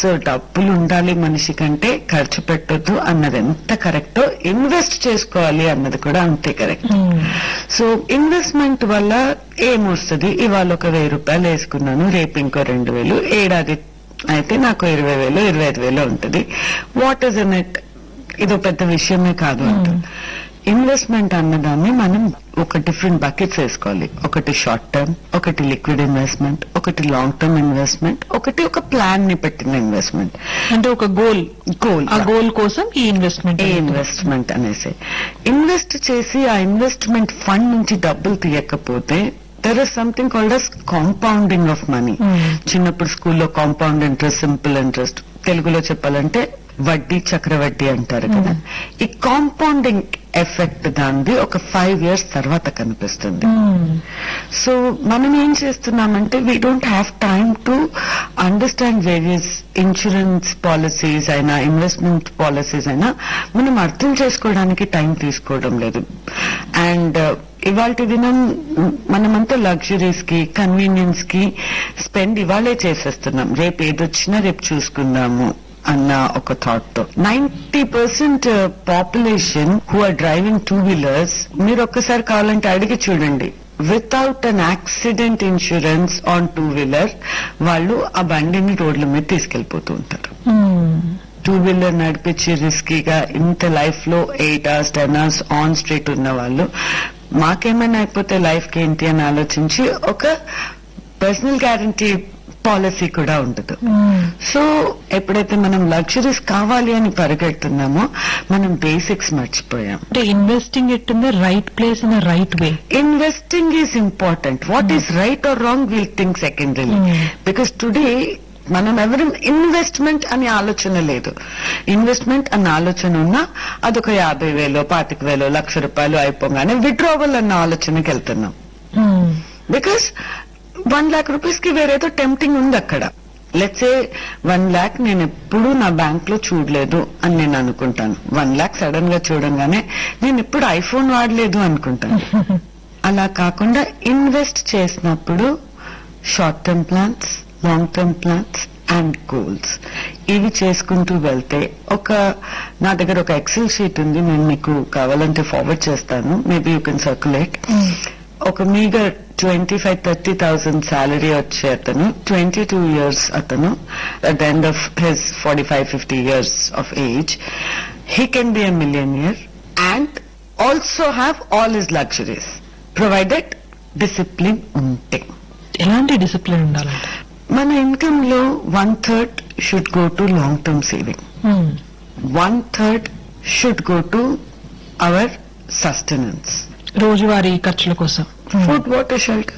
So డబ్బులు ఉండాలి మనిషి కంటే ఖర్చు పెట్టొద్దు అన్నది ఎంత కరెక్టో ఇన్వెస్ట్ చేసుకోవాలి అన్నది కూడా అంతే కరెక్ట్ సో ఇన్వెస్ట్మెంట్ వల్ల ఏమొస్తుంది ఇవాళ ఒక వెయ్యి రూపాయలు వేసుకున్నాను రేపు ఇంకో రెండు వేలు ఏడాది అయితే నాకు ఇరవై వేలు ఇరవై ఐదు వేలు ఉంటుంది వాట్ ఇస్ ఇన్ ఇట్ ఇదో పెద్ద విషయమే కాదు అంటుంది ఇన్వెస్ట్మెంట్ అన్నదాన్ని మనం ఒక డిఫరెంట్ బకెట్స్ వేసుకోవాలి ఒకటి షార్ట్ టర్మ్ ఒకటి లిక్విడ్ ఇన్వెస్ట్మెంట్ ఒకటి లాంగ్ టర్మ్ ఇన్వెస్ట్మెంట్ ఒకటి ఒక ప్లాన్ ని పెట్టిన ఇన్వెస్ట్మెంట్ అంటే ఒక గోల్ గోల్ ఆ గోల్ కోసం ఈ ఇన్వెస్ట్మెంట్ ఏ ఇన్వెస్ట్మెంట్ అనేసి ఇన్వెస్ట్ చేసి ఆ ఇన్వెస్ట్మెంట్ ఫండ్ నుంచి డబ్బులు తీయకపోతే there is something called as compounding of money Hmm. చిన్నప్పుడు స్కూల్లో కాంపౌండ్ ఇంట్రెస్ట్ సింపుల్ ఇంట్రెస్ట్ తెలుగులో చెప్పాలంటే వడ్డీ చక్రవడ్డీ అంటారు కదా ఈ కాంపౌండింగ్ ఎఫెక్ట్ దానిది ఒక ఫైవ్ ఇయర్స్ తర్వాత కనిపిస్తుంది సో మనం ఏం చేస్తున్నామంటే we don't have time to understand various insurance policies అయినా ఇన్వెస్ట్మెంట్ పాలసీస్ అయినా మనం అర్థం చేసుకోవడానికి టైం తీసుకోవడం లేదు అండ్ ఇవాళ దినం మనమంతా లగ్జరీస్ కి కన్వీనియన్స్ కి స్పెండ్ ఇవాళే చేసేస్తున్నాం రేపు ఏదొచ్చినా రేపు చూసుకుందాము అన్న ఒక థాట్ తో ninety percent population who are driving two wheelers మీరు ఒక్కసారి కావాలంటే అడిగి చూడండి without an accident insurance on two wheeler వాళ్ళు ఆ బండిని రోడ్ల మీద తీసుకెళ్లిపోతూ ఉంటారు టూ వీలర్ నడిపించి రిస్కీగా ఇంత లైఫ్ లో eight hours ten hours on street ఉన్న వాళ్ళు మాకేమైనా అయిపోతే లైఫ్ కి ఏంటి అని ఆలోచించి ఒక పర్సనల్ గ్యారంటీ పాలసీ కూడా ఉండదు సో ఎప్పుడైతే మనం లగ్జరీస్ కావాలి అని పరిగెడుతున్నామో మనం బేసిక్స్ మర్చిపోయాం అంటే investing it in the right place in the right way investing is important what is right or wrong will think secondary Hmm. Because today మనం ఎవరు ఇన్వెస్ట్మెంట్ అనే ఆలోచన లేదు ఇన్వెస్ట్మెంట్ అన్న ఆలోచన ఉన్నా అదొక యాభై వేలు పాతిక వేలు లక్ష రూపాయలు అయిపోగానే విడ్రావల్ అన్న ఆలోచనకి వెళ్తున్నాం బికాస్ వన్ లాక్ రూపీస్ కి వేరేదో టెంప్టింగ్ ఉంది అక్కడ లెట్సే వన్ లాక్ నేను ఎప్పుడూ నా బ్యాంక్ లో చూడలేదు అని నేను అనుకుంటాను వన్ లాక్ సడన్ గా చూడంగానే నేను ఎప్పుడు ఐఫోన్ వాడలేదు అనుకుంటాను అలా కాకుండా ఇన్వెస్ట్ చేసినప్పుడు short term plans long term plans and goals ఇవి చేసుకుంటూ వెళ్తే ఒక నా దగ్గర ఒక ఎక్సెల్ షీట్ ఉంది నేను మీకు కావాలంటే ఫార్వర్డ్ చేస్తాను మేబీ యూ కెన్ సర్క్యులేట్ ఒక మీగా twenty five thirty thousand salary వచ్చే అతను ట్వంటీ టూ ఇయర్స్ అతను at the end of his forty five fifty years of age he can be a millionaire and also have all his luxuries provided discipline ఉంటే ఎలాంటి discipline ఉండాలంటే మన income లో one third should go to long term saving one third should go to our sustenance రోజువారీ ఖర్చుల కోసం food water shelter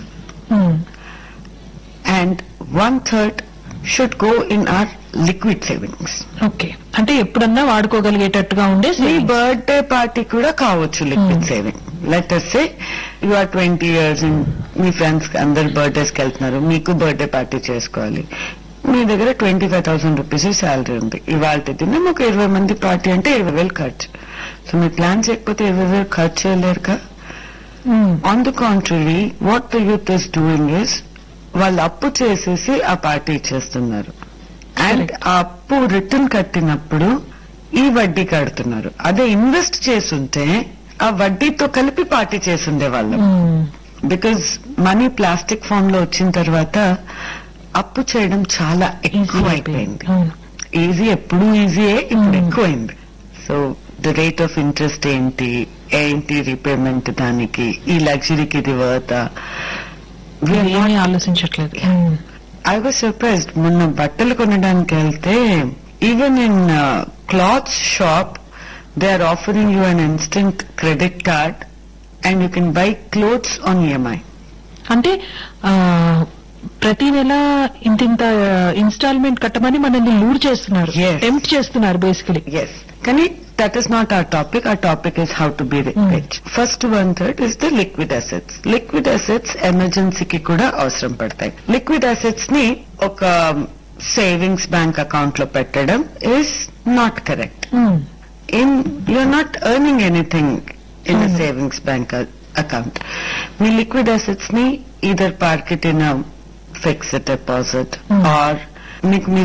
and one third should go in or liquid savings okay అంటే ఎప్పుడన్నా వాడుకోగలిగేటట్టుగా ఉండే మీ savings. బర్త్డే పార్టీ కూడా కావచ్చు liquid saving let say you are twenty years మీ friends అందరు బర్త్డేస్ కి వెళ్తున్నారు మీకు బర్త్డే పార్టీ చేసుకోవాలి మీ దగ్గర twenty five thousand rupees salary ఉంది ఇవాళ తిన్న ఒక ఇరవై మంది పార్టీ అంటే ఇరవై వేలు ఖర్చు సో మీరు ప్లాన్ చేయకపోతే ఇరవై వేలు ఖర్చు చేయలేరు Hmm. On the contrary what the youth is doing is వాళ్ళు అప్పు చేసేసి ఆ పార్టీ ఇచ్చేస్తున్నారు అండ్ ఆ అప్పు రిటర్న్ కట్టినప్పుడు ఈ వడ్డీ కడుతున్నారు అదే ఇన్వెస్ట్ చేసుంటే ఆ వడ్డీతో కలిపి పార్టీ చేసుండే వాళ్ళం Hmm. Because money plastic form లో వచ్చిన తర్వాత అప్పు చేయడం చాలా ఎక్కువ అయిపోయింది అవును. ఈజీ ఎప్పుడు ఈజీయే ఇప్పుడు Mm. ఎక్కువైంది so the rate of interest ఏంటి ఏంటి రీపేమెంట్ దానికి ఈ లగ్జరీకి ఇది వర్త ఏమీ ఆలోచించట్లేదు Hmm. ఐ వాజ్ సర్ప్రైజ్డ్ మొన్న బట్టలు కొనడానికి వెళ్తే even in cloth shop they are offering you an instant credit card and you can buy clothes on EMI అంటే ఆ, ప్రతి నెల ఇంత ఇంత ఇన్స్టాల్మెంట్ కట్టమని మనల్ని లూర్ చేస్తున్నారు Yes. టెంప్ట్ చేస్తున్నారు బేసికలీ ఎస్ కానీ that is not our topic ఆ topic is how to be rich first one third is the liquid assets liquid assets ఎమర్జెన్సీకి కూడా అవసరం పడతాయి లిక్విడ్ అసెట్స్ ని ఒక సేవింగ్స్ బ్యాంక్ అకౌంట్ లో పెట్టడం is not correct in you're not earning anything in Mhm. Savings bank account మీ liquid assets ని either park it in fixed deposit Hmm. Or మీకు మీ